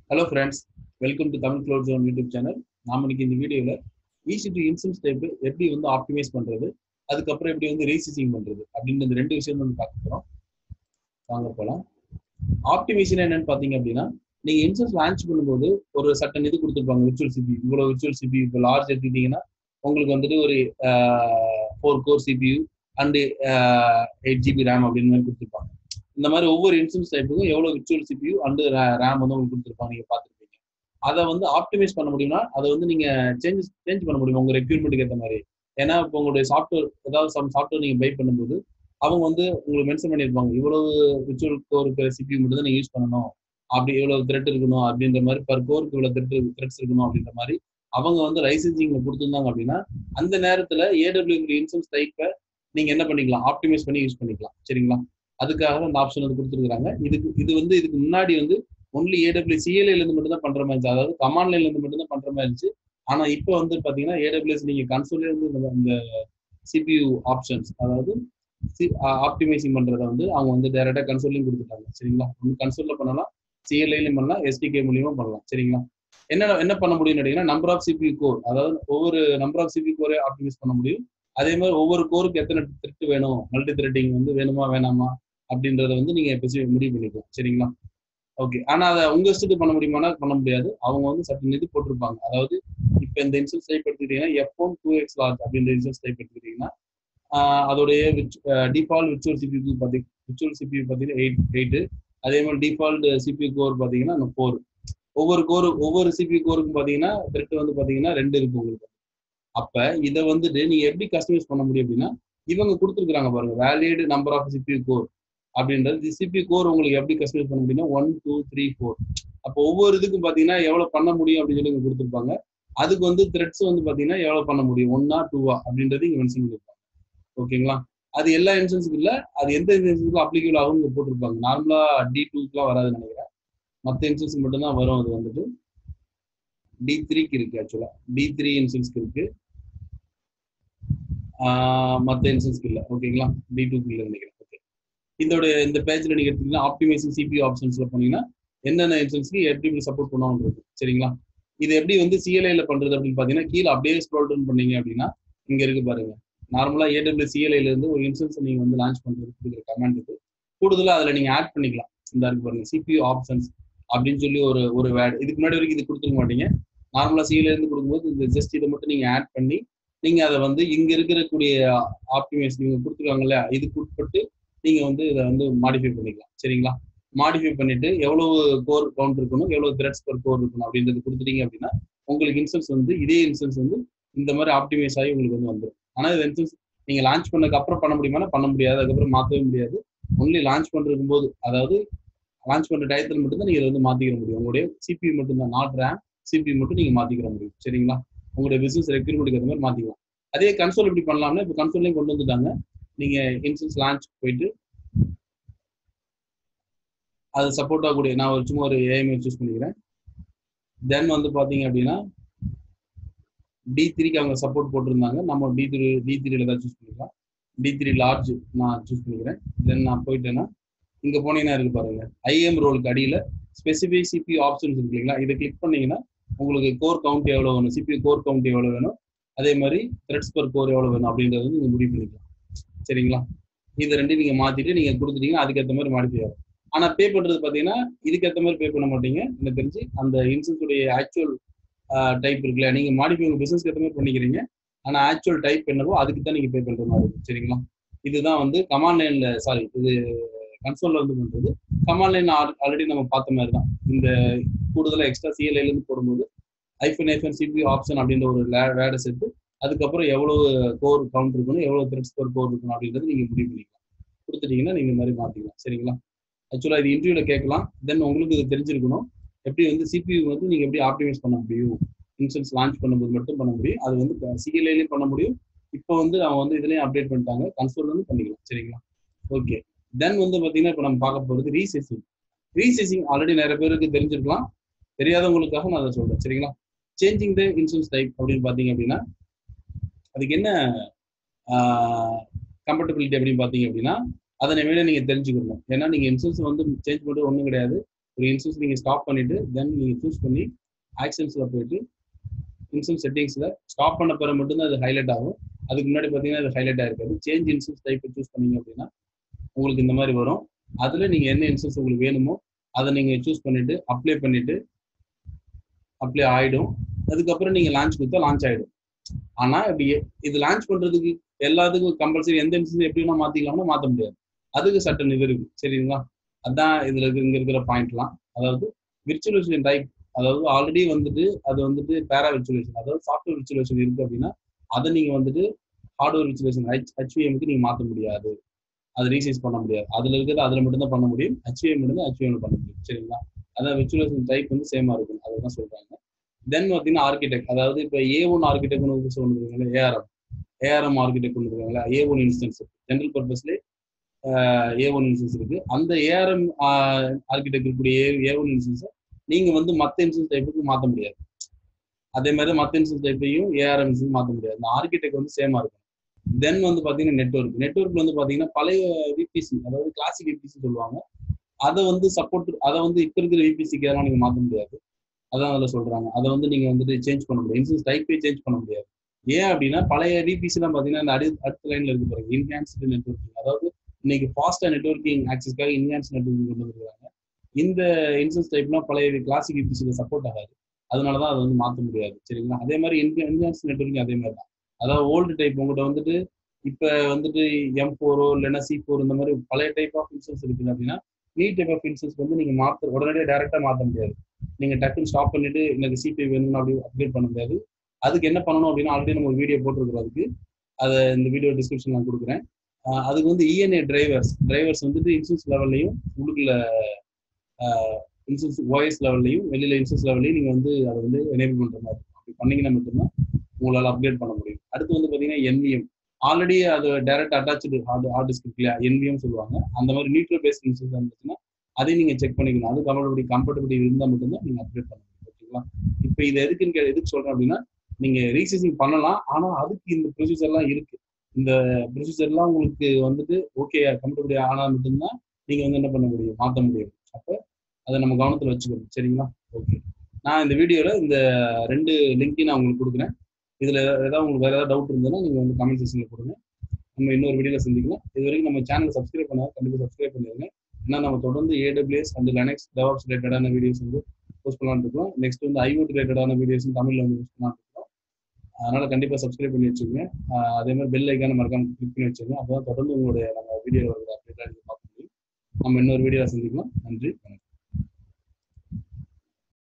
hello friends welcome to Tamil cloud zone YouTube channel நாம இன்னைக்கு இந்த வீடியோவில் ஈஸி டு இன்சூரன்ஸ் டைப் எப்படி வந்து ஆப்டிமைஸ் பண்றது அதுக்கப்புறம் எப்படி வந்து ரீசிசிங் பண்றது அப்படின்னு இந்த ரெண்டு விஷயம் வந்து பார்க்க போறோம் வாங்க போகலாம் ஆப்டிமேஷன் என்னன்னு பார்த்தீங்க அப்படின்னா நீங்க இன்சூரன்ஸ் லான்ச் பண்ணும்போது ஒரு சட்டன் இது கொடுத்துருப்பாங்க விர்ச்சுவல் சிபி இவ்வளோ விர்ச்சுவல் சிபி இப்போ லார்ஜ் எடுத்துக்கிட்டீங்கன்னா உங்களுக்கு வந்துட்டு ஒரு four core CPU and eight GB RAM அப்படின்னு மாதிரி கொடுத்துருப்பாங்க இந்த மாதிரி ஒவ்வொரு இன்சூரன்ஸ் டைப்புக்கும் எவ்வளோ விர்ச்சுவல் சிபியூ அண்டு ரேம் வந்து உங்களுக்கு கொடுத்துருப்பாங்க நீங்க பார்த்துருப்பீங்க அதை வந்து ஆப்டிமைஸ் பண்ண முடியும்னா அதை வந்து நீங்க சேஞ்சஸ் சேஞ்ச் பண்ண முடியும் உங்க ரெக்யூர்மெண்ட்டுக்கு ஏற்ற மாதிரி ஏன்னா இப்போ உங்களுடைய சாஃப்ட்வேர் ஏதாவது சம் சாஃப்ட்வேர் நீங்க பை பண்ணும்போது அவங்க வந்து உங்களுக்கு மென்ஷன் பண்ணியிருப்பாங்க இவ்வளவு விர்ச்சுவல் கோருக்கு சிபியூ மட்டும் தான் நீங்க யூஸ் பண்ணணும் அப்படி இவ்வளவு த்ரெட் இருக்கணும் அப்படின்ற மாதிரி பர் கோருக்கு இவ்வளவு த்ரெட் த்ரெட்ஸ் இருக்கணும் அப்படின்ற மாதிரி அவங்க வந்து லைசன்சிங் கொடுத்துருந்தாங்க அப்படின்னா அந்த நேரத்துல ஏடபிள்யூ இன்சூரன்ஸ் டைப்பை நீங்க என்ன பண்ணிக்கலாம் ஆப்டிமைஸ் பண்ணி யூஸ் பண்ணிக்கலாம் சரிங்களா அதுக்காக அந்த ஆப்ஷன் வந்து கொடுத்துருக்காங்க இதுக்கு இது வந்து இதுக்கு முன்னாடி வந்து ஒன்லி ஏடபிள்யூ சிஎல்ஏல இருந்து மட்டும் தான் பண்ற மாதிரி இருந்துச்சு அதாவது கமாண்ட் லைன்ல இருந்து மட்டும் தான் பண்ற மாதிரி இருந்துச்சு ஆனா இப்போ வந்து பாத்தீங்கன்னா ஏடபிள்யூஎஸ் நீங்க கன்சோல்ல இருந்து இந்த இந்த சிபியூ ஆப்ஷன்ஸ் அதாவது ஆப்டிமைசிங் பண்றத வந்து அவங்க வந்து டைரக்டா கன்சோல்லையும் கொடுத்துட்டாங்க சரிங்களா ஒன்று கன்சோல்ல பண்ணலாம் சிஎல்ஐலையும் பண்ணலாம் எஸ்டிகே மூலியமா பண்ணலாம் சரிங்களா என்ன என்ன பண்ண முடியும்னு கேட்டீங்கன்னா நம்பர் ஆஃப் சிபி கோர் அதாவது ஒவ்வொரு நம்பர் ஆஃப் சிபி கோரே ஆப்டிமைஸ் பண்ண முடியும் அதே மாதிரி ஒவ்வொரு கோருக்கு எத்தனை த்ரெட் வேணும் மல்டி த்ரெட்டிங் வந்து வேணுமா வேணாமா அப்படின்றத வந்து நீங்க ஸ்பெசிஃபிக் முடிவு பண்ணிக்கலாம் சரிங்களா ஓகே ஆனா அதை உங்க இஷ்டத்துக்கு பண்ண முடியுமானா பண்ண முடியாது அவங்க வந்து சட்டன் இது போட்டிருப்பாங்க அதாவது இப்போ இந்த இன்சூரன்ஸ் டைப் எடுத்துக்கிட்டீங்கன்னா F one two X large அப்படின்ற இன்சூரன்ஸ் டைப் எடுத்துக்கிட்டீங்கன்னா அதோடைய டிஃபால்ட் விர்ச்சுவல் சிபியூ பார்த்தி விர்ச்சுவல் சிபியூ பார்த்தீங்கன்னா எயிட் எயிட்டு அதே மாதிரி டிஃபால்ட் சிபியூ கோர் பார்த்தீங்கன்னா ஃபோர் ஒவ்வொரு கோர் ஒவ்வொரு சிபியூ கோருக்கும் பார்த்தீங்கன்னா த்ரெட் வந்து பார்த்தீங்கன்னா ரெண்டு இருக்கு உங்களுக்கு அப்ப இதை வந்துட்டு நீங்க எப்படி கஸ்டமைஸ் பண்ண முடியும் அப்படின்னா இவங்க கொடுத்துருக்காங்க பாருங்க valid number of CPU core அப்படின்றது சிபி கோர் உங்களுக்கு எப்படி கஸ்டமைஸ் பண்ண முடியும்னா ஒன் டூ த்ரீ ஃபோர் அப்போ ஒவ்வொரு இதுக்கும் பார்த்தீங்கன்னா எவ்வளவு பண்ண முடியும் அப்படின்னு சொல்லி கொடுத்துருப்பாங்க அதுக்கு வந்து த்ரெட்ஸ் வந்து பார்த்தீங்கன்னா எவ்வளவு பண்ண முடியும் ஒன்னா டூவா அப்படின்றது இங்க மென்ஷன் பண்ணிருப்பாங்க ஓகேங்களா அது எல்லா இன்சூரன்ஸுக்கு இல்லை அது எந்த இன்சூரன்ஸுக்கும் அப்ளிகபிள் ஆகும் இங்க போட்டிருப்பாங்க நார்மலா டி டூக்குலாம் வராதுன்னு நினைக்கிறேன் மற்ற இன்சூரன்ஸ் மட்டும்தான் வரும் அது வந்துட்டு டி த்ரீக்கு இருக்கு ஆக்சுவலா டி த்ரீ இன்சூரன்ஸ்க்கு இருக்கு மற்ற இன்சூரன்ஸ்க்கு இல்லை ஓகேங்களா டி டூக்கு இல்லை நினைக்கிறேன் ஓகே இதோட இந்த பேஜ்ல நீங்க எடுத்தீங்கன்னா ஆப்டிமைசிங் சிபி ஆப்ஷன்ஸ்ல போனீங்கன்னா என்னென்ன இன்சூரன்ஸ்க்கு எப்படி சப்போர்ட் பண்ணுவாங்க சரிங்களா இது எப்படி வந்து சிஎல்ஐல பண்றது அப்படின்னு பாத்தீங்கன்னா கீழே அப்படியே ஸ்க்ரோல் டவுன் பண்ணீங்க அப்படின்னா இங்க இருக்கு பாருங்க நார்மலா ஏடபிள்யூ சிஎல்ஐல இருந்து ஒரு இன்சூரன்ஸ் நீங்க வந்து லான்ச் பண்றதுக்கு கொடுக்குற கமெண்ட் இது கூடுதலா அதுல நீங்க ஆட் பண்ணிக்கலாம் இந்த இருக்கு பாருங்க சிபியூ ஆப்ஷன்ஸ் அப்படின்னு சொல்லி ஒரு ஒரு வேர்டு இதுக்கு முன்னாடி வரைக்கும் இது கொடுத்துருக்க மாட்டீங்க நார்மலா சிஎல்ஐ இருந்து கொடுக்கும்போது இந்த ஜஸ்ட் இதை மட்டும் நீங்க ஆட் பண்ணி நீங்க அதை வந்து இங்க இருக்கக்கூடிய ஆப்டிமைஸ் நீங்க கொடுத்துருக்காங்கல்ல இதுக்கு உட்பட்டு நீங்க வந்து இதை வந்து மாடிஃபை பண்ணிக்கலாம் சரிங்களா மாடிஃபை பண்ணிட்டு எவ்வளவு கோர் கவுண்ட் இருக்கணும் எவ்வளவு த்ரெட்ஸ் பர் கோர் இருக்கணும் அப்படின்றது கொடுத்துட்டீங்க அப்படின்னா உங்களுக்கு இன்சூரன்ஸ் வந்து இதே இன்சூரன்ஸ் வந்து இந்த மாதிரி ஆப்டிமைஸ் ஆகி உங்களுக்கு வந்து வந்துடும் ஆனால் இது இன்சூரன்ஸ் நீங்க லான்ச் பண்ணதுக்கு அப்புறம் பண்ண முடியுமா பண்ண முடியாது அதுக்கப்புறம் மாற்றவே முடியாது ஒன்லி லான்ச் பண்றதுக்கும் போது அதாவது லான்ச் பண்ற டயத்தில் மட்டும்தான் நீங்க வந்து மாத்திக்கிற முடியும் உங்களுடைய சிபி மட்டும் தான் நாட் ரேம் சிபி மட்டும் நீங்க மாத்திக்கிற முடியும் சரிங்களா உங்களுடைய பிசினஸ் ரெக்ரூட்மெண்ட்டுக்கு ஏற்ற மாதிரி மாத்திக்கலாம் அதே கன்சோல் எப்படி பண்ணலாம்னா இப்போ கன்சோல்லையும் கொண்டு வந்துட்டாங்க நீங்க இன்சூரன்ஸ் லான்ச் போயிட்டு அது சப்போர்ட் ஆகக்கூடிய நான் ஒரு சும்மா ஒரு ஏஎம்ஐ சூஸ் பண்ணிக்கிறேன் தென் வந்து பாத்தீங்க அப்படின்னா டி த்ரீக்கு அவங்க சப்போர்ட் போட்டிருந்தாங்க நம்ம டி த்ரீ டி த்ரீல தான் சூஸ் பண்ணிக்கலாம் டி த்ரீ லார்ஜ் நான் சூஸ் பண்ணிக்கிறேன் தென் நான் போயிட்டேன்னா இங்க போனீங்கன்னா இருக்கு பாருங்க ஐஎம் ரோலுக்கு அடியில ஸ்பெசிஃபிக் சிபி ஆப்ஷன்ஸ் இருக்கு இல்லைங்களா இதை கிளிக் பண்ணீங்கன்னா உங்களுக்கு கோர் கவுண்ட் எவ்வளவு வேணும் சிபி கோர் கவுண்ட் எவ்வளவு வேணும் அதே மாதிரி த்ரெட்ஸ் பர் கோர் எவ்வளவு வேணும் அப்படின்றத வந்து நீங்க முடிவு பண்ணிக்கலாம் சரிங்களா இது ரெண்டும் நீங்க மாத்திட்டு நீங்க கொடுத்துட்டீங்கன்னா அதுக்கேற்ற மாதிரி மாடிஃபை ஆகும் ஆனா பே பண்றது பாத்தீங்கன்னா இதுக்கேற்ற மாதிரி பே பண்ண மாட்டீங்க எனக்கு தெரிஞ்சு அந்த இன்சூரன்ஸுடைய ஆக்சுவல் டைப் இருக்குல்ல நீங்க மாடிஃபை உங்க பிசினஸ்க்கு ஏற்ற மாதிரி பண்ணிக்கிறீங்க ஆனா ஆக்சுவல் டைப் என்னவோ அதுக்கு தான் நீங்க பே பண்ற மாதிரி இருக்கும் சரிங்களா இதுதான் வந்து கமாண்ட் லைன்ல சாரி இது கன்சோல்ல வந்து பண்றது கமாண்ட் லைன் ஆல்ரெடி நம்ம பார்த்த மாதிரி தான் இந்த கூடுதலாக எக்ஸ்ட்ரா சிஎல்ஐல இருந்து போடும்போது ஐஃபன் ஐஃபன் சிபி ஆப்ஷன் அப்படின்ற ஒரு வேடை சேர்த்து அதுக்கப்புறம் எவ்வளவு கோர் கவுண்ட் இருக்கணும் எவ்வளவு த்ரெட்ஸ் கோர் கோர் இருக்கணும் அப்படின்றது நீங்க முடிவு பண்ணிக்கலாம் கொடுத்துட்டீங்கன்னா நீங்க இந்த மாதிரி மாத்திக்கலாம் சரிங்களா ஆக்சுவலா இது இன்டர்வியூல கேட்கலாம் தென் உங்களுக்கு இது தெரிஞ்சிருக்கணும் எப்படி வந்து சிபியூ வந்து நீங்க எப்படி ஆப்டிமைஸ் பண்ண முடியும் இன்சூரன்ஸ் லான்ச் பண்ணும்போது மட்டும் பண்ண முடியும் அது வந்து சிஎல்ஐலையும் பண்ண முடியும் இப்போ வந்து அவங்க வந்து இதுலயும் அப்டேட் பண்ணிட்டாங்க கன்சோல் வந்து பண்ணிக்கலாம் சரிங்களா ஓகே தென் வந்து பாத்தீங்கன்னா இப்போ நம்ம பார்க்க போறது ரீசேசிங் ரீசேசிங் ஆல்ரெடி நிறைய பேருக்கு தெரிஞ்சிருக்கலாம் தெரியாதவங்களுக்காக நான் அதை சொல்றேன் சரிங்களா சேஞ்சிங் த இன்சூரன்ஸ் டைப் அப்படின்னு பாத்தீங்க அப்படின்னா அதுக்கு என்ன கம்ஃபர்டபிலிட்டி அப்படின்னு பாத்தீங்க அப்படின்னா அதனை மேலே நீங்க தெரிஞ்சுக்கணும் ஏன்னா நீங்க இன்சூரன்ஸ் வந்து சேஞ்ச் பண்றது ஒன்றும் கிடையாது ஒரு இன்சூரன்ஸ் நீங்க ஸ்டாப் பண்ணிட்டு தென் நீங்க சூஸ் பண்ணி ஆக்ஷன்ஸ்ல போயிட்டு இன்சூரன்ஸ் செட்டிங்ஸ்ல ஸ்டாப் பண்ண பிறகு மட்டும்தான் அது ஹைலைட் ஆகும் அதுக்கு முன்னாடி பார்த்தீங்கன்னா அது ஹைலைட் ஆயிருக்காது சேஞ்ச் இன்சூரன்ஸ் டைப் சூஸ் பண்ணீங்க அப்படின்னா உங்களுக்கு இந்த மாதிரி வரும் அதுல நீங்க என்ன இன்சூரன்ஸ் உங்களுக்கு வேணுமோ அதை நீங்க சூஸ் பண்ணிட்டு அப்ளை பண்ணிட்டு அப்ளை ஆயிடும் அதுக்கப்புறம் நீங்க லான்ச் கொடுத்தா லான்ச் ஆயிடும் ஆனா இப்படி இது லான்ச் பண்றதுக்கு எல்லாத்துக்கும் கம்பல்சரி எந்த இன்சூரன்ஸ் எப்படி வேணா மாத்திக்கலாம்னா மாத்த முடியாது அதுக்கு சட்டன் இது இருக்கு சரிங்களா அதான் இதுல இருக்கு இங்க இருக்கிற பாயிண்ட்லாம் அதாவது விர்ச்சுவலைசேஷன் டைப் அதாவது ஆல்ரெடி வந்துட்டு அது வந்துட்டு பேரா விர்ச்சுவலேஷன் அதாவது சாஃப்ட்வேர் விர்ச்சுவலேஷன் இருக்கு அப்படின்னா அதை நீங்க வந்துட்டு ஹார்ட்வேர் விர்ச்சுவலேஷன் ஹெச் ஹெச்விஎம்க்கு நீங்க மாத்த முடியாது அது ரீசைஸ் பண்ண முடியாது அதுல இருக்கிறது அதுல மட்டும்தான் பண்ண முடியும் ஹெச்விஎம் மட்டும் ஹெச்விஎம் பண்ண முடியும் சரிங்களா அதான் விர்ச்சுவலேஷன் டைப் வந்து சேமா இருக்கும் அதை தான் சொல்றாங்க தென் பார்த்தீங்கன்னா ஆர்கிடெக்ட் அதாவது இப்போ ஏ ஒன் ஆர்கிடெக்ட்னு ஒன்று இருக்காங்களா ஏஆர்எம் ஏஆர்எம் ஆர்கிடெக்ட் ஒன்று இருக்காங்களா ஏ ஒன் இன்ஸ்டன்ஸ் ஜென்ரல் பர்பஸ்லேயே ஏ ஒன் இன்சூரன்ஸ் இருக்கு அந்த ஏஆர்எம் ஆர்கிடெக்ட் இருக்கக்கூடிய ஏ ஒன் இன்சூரன்ஸை நீங்க வந்து மற்ற இன்சூரன்ஸ் டைப்புக்கு மாற்ற முடியாது அதே மாதிரி மற்ற இன்சூரன்ஸ் டைப்பையும் ஏஆர்எம் இன்சூரன்ஸ் மாற்ற முடியாது இந்த ஆர்கிடெக்ட் வந்து சேமா இருக்கும் தென் வந்து பாத்தீங்கன்னா நெட்ஒர்க் நெட்ஒர்க்ல வந்து பாத்தீங்கன்னா பழைய விபிசி அதாவது கிளாசிக் விபிசி சொல்லுவாங்க அதை வந்து சப்போர்ட் அதை வந்து இப்ப இருக்கிற விபிசிக்கு எதெல்லாம் நீங்க மாற்ற முடியாது அதான் அதில் சொல்றாங்க அதை வந்து நீங்க வந்துட்டு சேஞ்ச் பண்ண முடியாது இன்சூரன்ஸ் டைப்பே சேஞ்ச் பண்ண முடியாது ஏன் அப்படின்னா பழைய விபிசி எல்லாம் பாத்தீங்கன்னா இந்த அடுத்த அடுத்த லைன்ல இருக்கு பாருங்க இன்ஹான்ஸ்டு நெட்ஒர்க்கிங் அதாவது இன்னைக்கு ஃபாஸ்டா நெட்ஒர்க்கிங் ஆக்சஸ்க்காக இன்ஹான்ஸ் நெட்ஒர்க்கிங் கொண்டு வந்துருக்காங்க இந்த இன்சூரன்ஸ் டைப்லாம் பழைய கிளாசிக் விபிசியில சப்போர்ட் ஆகாது அதனாலதான் அதை வந்து மாற்ற முடியாது சரிங்களா அதே மாதிரி இன்ஹான்ஸ் நெட்ஒர்க்கிங் அதே மாதிரி தான் அதாவது ஓல்டு டைப் உங்கள்கிட்ட வந்துட்டு இப்ப வந்துட்டு எம் ஃபோரோ இல்லைன்னா சி ஃபோர் இந்த மாதிரி பழைய டைப் ஆஃப் இன்சூரன்ஸ் இருக்குது அப்படின்னா நீ டைப் ஆஃப் இன்சூரன்ஸ் வந்து நீங்க மாத்த உடனடியாக டேரக்டா மாற்ற முடியாது நீங்க டக்குன்னு ஸ்டாப் பண்ணிட்டு எனக்கு சிபி வேணும்னு அப்படி அப்டேட் பண்ண முடியாது அதுக்கு என்ன பண்ணணும் அப்படின்னா ஆல்ரெடி நம்ம ஒரு வீடியோ போட்டிருக்கிறோம் அதுக்கு அதை இந்த வீடியோ டிஸ்கிரிப்ஷன் நான் கொடுக்குறேன் அதுக்கு வந்து இஎன்ஏ டிரைவர்ஸ் டிரைவர்ஸ் வந்துட்டு இன்சூரன்ஸ் லெவல்லையும் உள்ளுக்குள்ள இன்சூரன்ஸ் ஓஎஸ் லெவல்லையும் வெளியில இன்சூரன்ஸ் லெவல்லையும் நீங்க வந்து அதை வந்து எனேபிள் பண்ற மாதிரி அப்படி பண்ணீங்கன்னா மட்டும்தான் உங்களால் அப்டேட் பண்ண முடியும் அடுத்து வந்து பாத்தீங்கன்னா என்விஎம் ஆல்ரெடி அது direct attach hard hard disk இல்லையா என்விஎம் சொல்லுவாங்க அந்த மாதிரி நியூட்ரல் பேஸ்ட் இன்சூரன்ஸ் இருந்துச்சுன்னா அதையும் நீங்க செக் பண்ணிக்கணும் அது கம்ஃபர்டபிடி கம்ஃபர்டபிலிட்டி இருந்தால் மட்டும்தான் நீங்க அப்டேட் பண்ண முடியும் ஓகேங்களா இப்போ இது எதுக்குன்னு எதுக்கு சொல்றேன் அப்படின்னா நீங்க ரீசைசிங் பண்ணலாம் ஆனா அதுக்கு இந்த ப்ரொசீஜர்லாம் இருக்கு இந்த ப்ரொசீஜர்லாம் உங்களுக்கு வந்துட்டு ஓகே கம்ஃபர்டபிளி ஆனா மட்டும்தான் நீங்க வந்து என்ன பண்ண முடியும் மாற்ற முடியும் அப்போ அதை நம்ம கவனத்தில் வச்சுக்கணும் சரிங்களா ஓகே நான் இந்த வீடியோவில் இந்த ரெண்டு லிங்க்கையும் நான் உங்களுக்கு கொடுக்குறேன் இதில் ஏதாவது உங்களுக்கு வேறு ஏதாவது டவுட் இருந்ததுன்னா நீங்கள் வந்து கமெண்ட் செக்ஷனில் கொடுங்க நம்ம இன்னொரு வீடியோவில் சந்திக்கலாம் இது வரைக்கும் நம்ம சேனல் சப்ஸ்கிரைப் பண்ணால் கண்டிப்பாக சப்ஸ்கிரைப் பண்ணிடுங்க ஏன்னா நம்ம தொடர்ந்து ஏடபிள்யூஎஸ் அண்ட் லெனக்ஸ் டெவாப்ஸ் ரிலேட்டடான வீடியோஸ் வந்து போஸ்ட் பண்ணலான்னு இருக்கோம் நெக்ஸ்ட் வந்து ஐஓடி ரிலேட்டடான வீடியோஸும் தமிழில் வந்து போஸ்ட் பண்ணலான்னு இருக்கோம் அதனால கண்டிப்பாக சப்ஸ்கிரைப் பண்ணி வச்சுக்கோங்க அதே மாதிரி பெல் ஐக்கான மறக்காம கிளிக் பண்ணி வச்சுக்கோங்க அப்போ தொடர்ந்து உங்களுடைய நம்ம வீடியோவில் வருகிற அப்டேட்டாக நீங்கள் பார்க்க முடியும் நம்ம இன்னொரு வீடியோவில் சந்திக்கலாம் நன்றி வணக்கம்